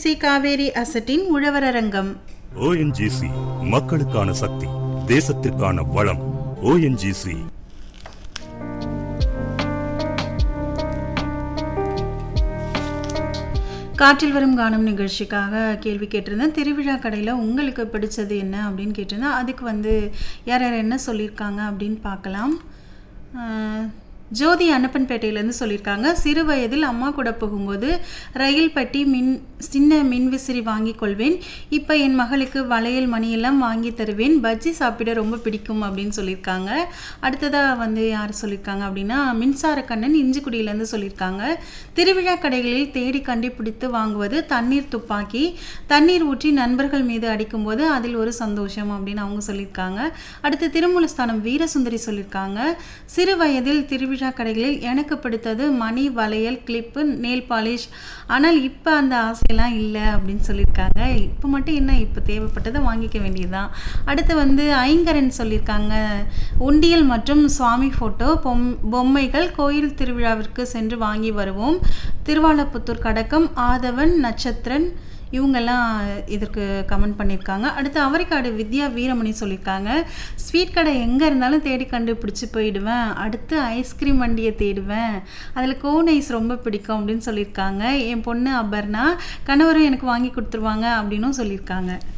ONGC Kaveri அசட்டின் உழவரங்கம் ONGC மக்களுக்கான சக்தி தேசத்திற்கான வளம் ஓஎன்ஜிசி காற்றில் வரும் கானம் நிகழ்ச்சிக்காக கேள்வி கேட்டிருந்தேன் திருவிழா கடையில் உங்களுக்கு பிடிச்சது என்ன அப்படின்னு கேட்டிருந்தேன் அதுக்கு வந்து யார் யார் என்ன சொல்லியிருக்காங்க அப்படின்னு பார்க்கலாம் அஹ், ஜோதி அன்னப்பன்பேட்டையிலேருந்து சொல்லியிருக்காங்க சிறு வயதில் அம்மா கூட போகும்போது ரயில் பெட்டி மின் சின்ன மின் விசிறி வாங்கி கொள்வேன் இப்போ என் மகளுக்கு வளையல் மணியெல்லாம் வாங்கி தருவேன் பஜ்ஜி சாப்பிட ரொம்ப பிடிக்கும் அப்படின்னு சொல்லியிருக்காங்க அடுத்ததாக வந்து யார் சொல்லியிருக்காங்க அப்படின்னா மின்சார கண்ணன் இஞ்சிக்குடியிலேருந்து சொல்லியிருக்காங்க திருவிழா கடைகளில் தேடி கண்டுபிடித்து வாங்குவது தண்ணீர் துப்பாக்கி தண்ணீர் ஊற்றி நண்பர்கள் மீது அடிக்கும்போது அதில் ஒரு சந்தோஷம் அப்படின்னு அவங்க சொல்லியிருக்காங்க அடுத்து திருமூலஸ்தானம் வீரசுந்தரி சொல்லியிருக்காங்க சிறு வயதில் திருவிழா கடைகளில் எனக்கு பிடித்தது மணி வளையல் கிளிப்பு நெயில் பாலிஷ் ஆனால் இப்போ அந்த ஆசையெல்லாம் இல்லை அப்படின்னு சொல்லியிருக்காங்க இப்போ மட்டும் என்ன இப்போ தேவைப்பட்டதை வாங்கிக்க வேண்டியதுதான் அடுத்து வந்து ஐங்கரன் சொல்லியிருக்காங்க உண்டியல் மற்றும் சுவாமி ஃபோட்டோ பொம் பொம்மைகள் கோயில் திருவிழாவிற்கு சென்று வாங்கி வருவோம் திருவாலப்புத்தூர் கடக்கம் ஆதவன் நட்சத்திரன் இவங்கெல்லாம் இதற்கு கமெண்ட் பண்ணியிருக்காங்க அடுத்து அவரைக்காடு வித்யா வீரமணி சொல்லியிருக்காங்க ஸ்வீட் கடை எங்கே இருந்தாலும் தேடி கண்டுபிடிச்சி போயிடுவேன் அடுத்து ஐஸ்கிரீம் வண்டியை தேடுவேன் அதில் கோன் ஐஸ் ரொம்ப பிடிக்கும் அப்படின்னு சொல்லியிருக்காங்க என் பொண்ணு அபர்ணா கணவரும் எனக்கு வாங்கி கொடுத்துருவாங்க அப்படின்னும் சொல்லியிருக்காங்க